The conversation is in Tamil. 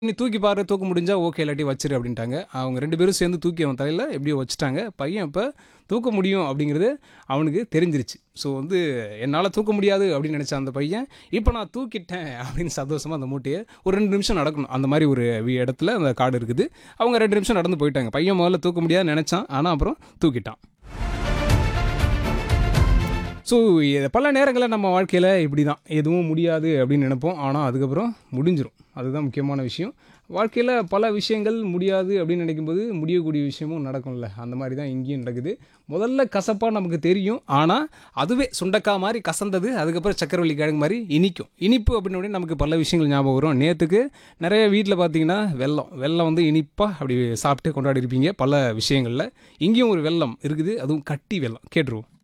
நீ தூக்கி பாரு தூக்க முடிஞ்சா ஓகே இல்லாட்டி வச்சிரு அப்படின்ட்டாங்க அவங்க ரெண்டு பேரும் சேர்ந்து தூக்கி அவன் தலையில் எப்படியோ வச்சுட்டாங்க பையன் இப்போ தூக்க முடியும் அப்படிங்கிறது அவனுக்கு தெரிஞ்சிருச்சு ஸோ வந்து என்னால் தூக்க முடியாது அப்படின்னு நினச்ச அந்த பையன் இப்போ நான் தூக்கிட்டேன் அப்படின்னு சந்தோஷமாக அந்த மூட்டையை ஒரு ரெண்டு நிமிஷம் நடக்கணும் அந்த மாதிரி ஒரு வி- இடத்துல அந்த காடு இருக்குது அவங்க ரெண்டு நிமிஷம் நடந்து போயிட்டாங்க பையன் முதல்ல தூக்க முடியாதுன்னு நினச்சான் ஆனால் அப்புறம் தூக்கிட்டான் ஸோ பல நேரங்களில் நம்ம வாழ்க்கையில் இப்படி தான் எதுவும் முடியாது அப்படின்னு நினைப்போம் ஆனால் அதுக்கப்புறம் முடிஞ்சிரும் அதுதான் முக்கியமான விஷயம் வாழ்க்கையில் பல விஷயங்கள் முடியாது அப்படின்னு நினைக்கும்போது முடியக்கூடிய விஷயமும் நடக்கும்ல அந்த மாதிரி தான் இங்கேயும் நடக்குது முதல்ல கசப்பாக நமக்கு தெரியும் ஆனால் அதுவே சுண்டக்காய் மாதிரி கசந்தது அதுக்கப்புறம் சக்கரவள்ளி கிழங்கு மாதிரி இனிக்கும் இனிப்பு அப்படின்னு உடனே நமக்கு பல விஷயங்கள் ஞாபகம் வரும் நேற்றுக்கு நிறைய வீட்டில் பார்த்தீங்கன்னா வெல்லம் வெல்லம் வந்து இனிப்பாக அப்படி சாப்பிட்டு கொண்டாடி இருப்பீங்க பல விஷயங்களில் இங்கேயும் ஒரு வெல்லம் இருக்குது அதுவும் கட்டி வெல்லம் கேட்டுருவோம்